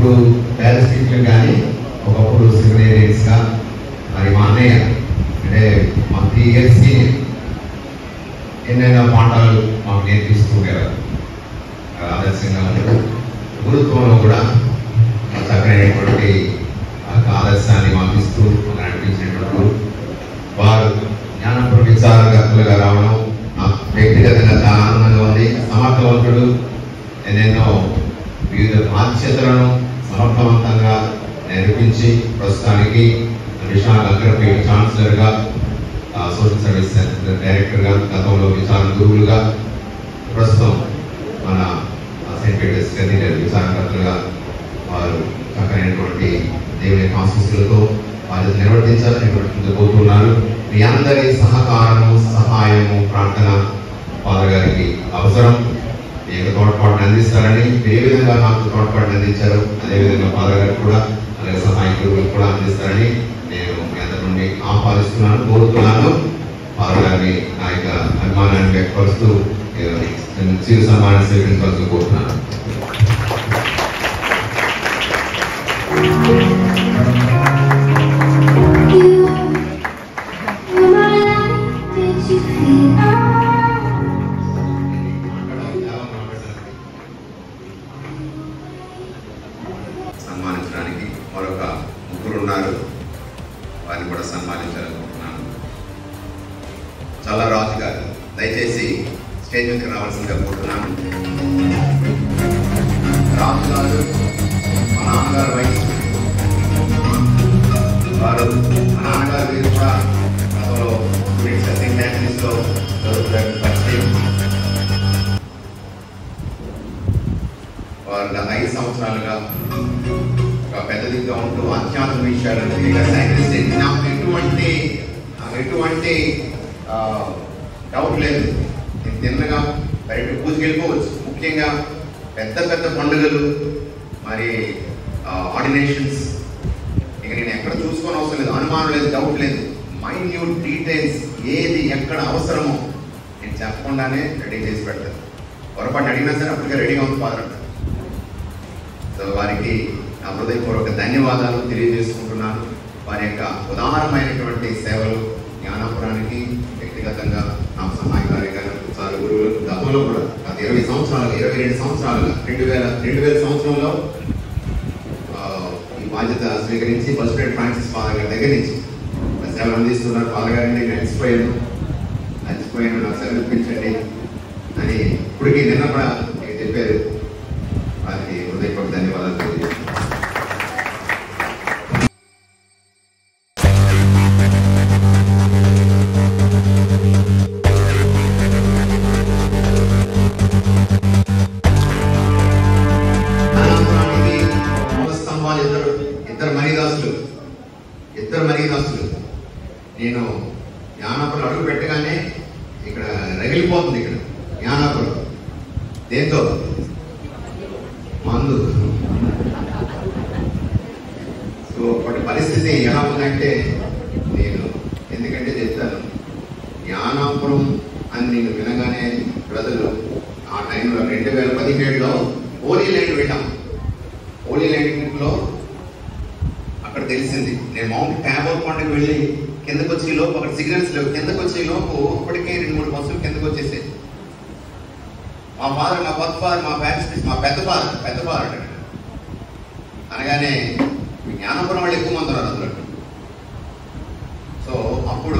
ఒకప్పుడు బ్యారిస్టిక్లు కానీ ఒకప్పుడు సెక్రటేరియట్స్గా మరి మా అన్నయ్య అంటే మా త్రీ ఇయర్స్ ఎన్నెన్నో పాఠాలు మాకు నేర్పిస్తూ ఉండేవారు ఆదర్శంగా ఉండదు గురుత్వంలో కూడా చక్కనైనటువంటి ఆ యొక్క ఆదర్శాన్ని మాకు ఇస్తూ మాకు నడిపించినటువంటి వారు జ్ఞానపుర విచారకులుగా రావడం నాకు వ్యక్తిగతంగా చాలా ఆనందంగా ఉంది సమర్థవంతుడు ఎన్నెన్నో వివిధ బాధ్యతలను సమర్థవంతంగా నిర్వహించి ప్రస్తుతానికి విశాఖ అగ్రపేట ఛాన్సలర్గా ఆ, సోషల్ సర్వీస్ సెంటర్ డైరెక్టర్గా గతంలో విచారణ గురువులుగా ప్రస్తుతం మన ఆ, సెయింట్ పీటర్స్ కథీడ్రల్ విచారణకర్తలుగా వారు చక్కనైనటువంటి దేవుని యొక్క ఆశీస్సులతో బాధ్యత నిర్వర్తించాలని నిర్వర్తించబోతున్నారు మీ అందరి సహకారము సహాయము ప్రార్థన ఫాదర్ గారికి అవసరం మీ యొక్క తోడ్పాటును అందిస్తారని మీరు ఏ విధంగా నాకు తోడ్పాటును అందించారు అదేవిధంగా ఫాదర్ గారికి కూడా అలాగే సహాయకులు కూడా అందిస్తారని నేను మీ అందరి నుండి ఆహ్వానిస్తున్నాను కోరుతున్నాను ఫాదర్ గారిని నా యొక్క అభిమానాన్ని వ్యక్తపరుస్తూ ఏ, నేను చిరు సన్మానం స్వీకరించాల్సి కోరుతున్నాను You were my life, did you feel us? సన్మానించడానికి మరొక ముగ్గురు ఉన్నారు వారిని కూడా సన్మానించాలనుకుంటున్నాను చాలా రాజు గారు దయచేసి స్టేజ్ మీదకి రావాల్సిందిగా కోరుతున్నాను రాజు గారు మా నాన్నగారు వయసు వారు మా నాన్నగారు వీరు కూడా గతంలో స్టూడెంట్స్ సెయింట్ ఆంథనీస్లో చదువుతున్నారు పరిచయం వారు గత ఐదు సంవత్సరాలుగా ఒక పెద్ద దిగ్గా ఉంటూ అత్యాధునిక విషయాలను తెలియగా సైంటిస్ట్ నాకు ఎటువంటి నాకు ఎటువంటి డౌట్ లేదు నేను తిన్నగా బయట పూజకి వెళ్ళిపోవచ్చు ముఖ్యంగా పెద్ద పెద్ద పండుగలు మరి ఆర్డినేషన్స్ ఇక నేను ఎక్కడ చూసుకోని అవసరం లేదు అనుమానం లేదు డౌట్ లేదు మైన్యూట్ డీటెయిల్స్ ఏది ఎక్కడ అవసరమో నేను చెప్పకుండానే రెడీ చేసి పెడతాను పొరపాటు అడిగినా సరే అప్పటికే రెడీగా ఉంది ఫాదర్ అంటారు సో వారికి నా హృదయపూర్వక ధన్యవాదాలు తెలియజేసుకుంటున్నాను వారి యొక్క ఉదాహరణమైనటువంటి సేవలు జ్ఞానాపురానికి వ్యక్తిగతంగా నా సహాయకారిగా చాలా గురువులు గతంలో కూడా గత ఇరవై సంవత్సరాలుగా ఇరవై రెండు సంవత్సరాలుగా రెండు వేల రెండు వేల సంవత్సరంలో ఆ, ఈ బాధ్యత స్వీకరించి ఫస్ట్ ప్రైడ్ ఫ్రాన్సిస్ ఫాదర్ గారి దగ్గర నుంచి మరి సేవలు అందిస్తున్నారు ఫాదర్ గారిని నేను నడిచిపోయాను నడిచిపోయాను నాకు సెలవు ఇప్పించండి అని ఇప్పటికీ నిన్న కూడా మీకు చెప్పారు వారికి హృదయపూర్వక ధన్యవాదాలు తెలియజేస్తున్నాను అనంతరానికి మూల స్తంభాలు ఇద్దరు ఇద్దరు మణిదాసులు ఇద్దరు మణిదాసులు నేను జ్ఞానాపురం అడుగు పెట్టగానే ఇక్కడ రగిలిపోతుంది ఇక్కడ జ్ఞానాపురం దేంతో మందు సో అప్పటి పరిస్థితి ఎలా ఉందంటే నేను ఎందుకంటే చెప్తాను జ్ఞానాపురం అని నేను వినగానే ప్రజలు ఆ టైంలో రెండు వేల పదిహేడులో హోలీ ల్యాండ్ వెళ్ళాం హోలీ ల్యాండ్లో అక్కడ తెలిసింది నేను మౌంట్ ట్యాబర్ కొండకి వెళ్ళి కిందకు వచ్చే లోపు అక్కడ సిగ్నల్స్ లేవు కిందకు వచ్చే లోపు ఇప్పటికే రెండు మూడు బస్సులు కిందకు వచ్చేసాయి మా ఫాదర్ మా కొత్త ఫాదర్ మా ప్యారెంట్స్ మా పెద్ద ఫాదర్ పెద్ద ఫాదర్ అంటాడు అనగానే మీ జ్ఞానపురం వాళ్ళు ఎక్కువ మంది ఉన్నారు అందులో సో అప్పుడు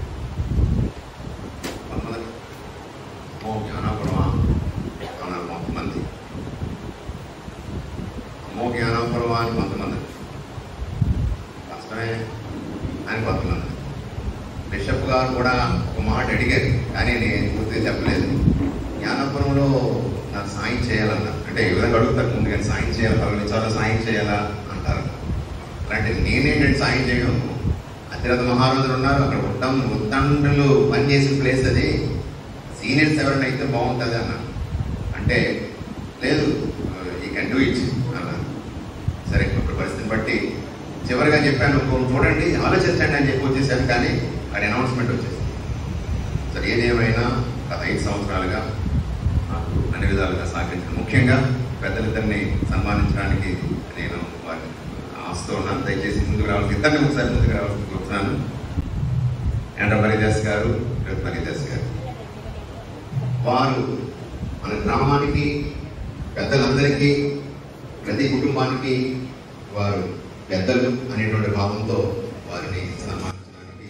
కొంతమంది, ఓ జ్ఞానాపురమా అన్నారు కొంతమంది అమ్మో జ్ఞానాపురమా అని కొంతమంది కష్టమే అని కొంతమంది బిషప్ గారు కూడా ఒక మాట అడిగారు కానీ నేను పూర్తిగా చెప్పలేదు జ్ఞానపురంలో నాకు సాయం చేయాలన్న అంటే ఈ విధంగా అడుగుతారు ముందు కానీ సాయం చేయాలి పలానా చాలా సాయం చేయాలా అంటారు అలాంటి నేనేంటంటే సాయం చేయడం అతిరథ మహారాజులు ఉన్నారు అక్కడ ఉత్తం ఉత్తండులు పనిచేసిన ప్లేస్ అది సీనియర్స్ ఎవరైనా అయితే బాగుంటుంది అన్న అంటే లేదు ఈ కెన్ డూ ఇట్ అన్నారు సరే ఇప్పుడు పరిస్థితిని బట్టి చివరిగా చెప్పాను "ఓ, చూడండి ఆలోచించండి అని చెప్పి వచ్చేసాను కానీ అది అనౌన్స్మెంట్ వచ్చేసింది సరే ఏదేమైనా గత ఐదు సంవత్సరాలుగా నాకు అన్ని విధాలుగా సహకరించారు ముఖ్యంగా పెద్దలిద్దరిని సన్మానించడానికి నేను వారిని ఆస్తో ఉన్నాను దయచేసి ముందుకు రావాలి ఇద్దరిని ఒకసారి ముందుకు రావాల్సి కోరుతున్నాను ఎండ మరిదాస్ గారు రేపు మరిదాస్ గారు వారు మన గ్రామానికి పెద్దలందరికీ ప్రతి కుటుంబానికి వారు పెద్దలు అనేటువంటి భావంతో వారిని సన్మానించడానికి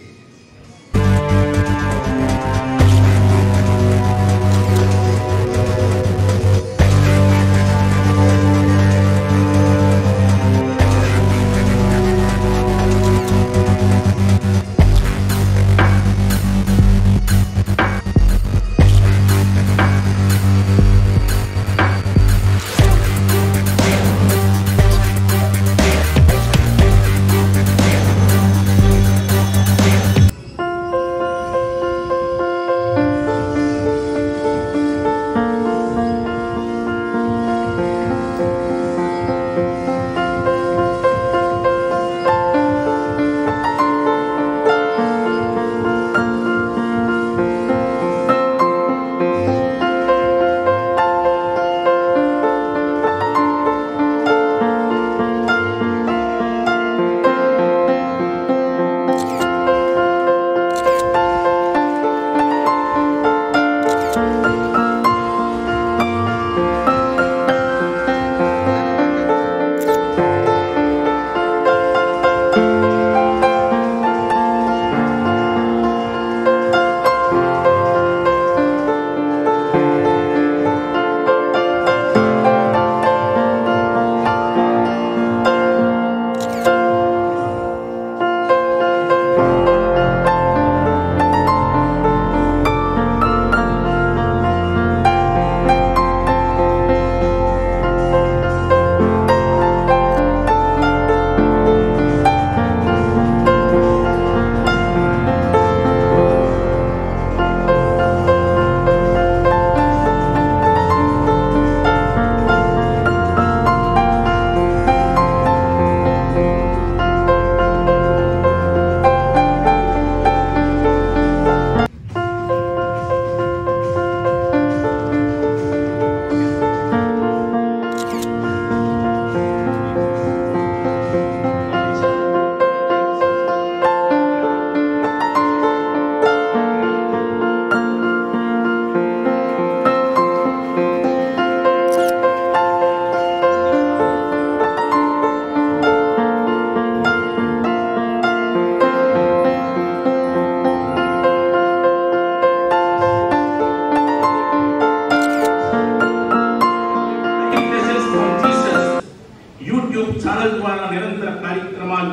message from Jesus YouTube channel ద్వారా నిరంతర కార్యక్రమాలు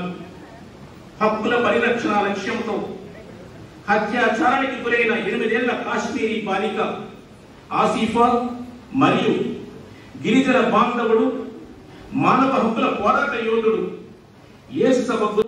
హక్కుల పరిరక్షణ లక్ష్యంతో హత్యాచారానికి గురైన ఎనిమిదేళ్ల కాశ్మీరీ బాలిక ఆసిఫా మరియు గిరిజన బాంధవుడు మానవ హక్కుల పోరాట యోధుడు యేసు సభకు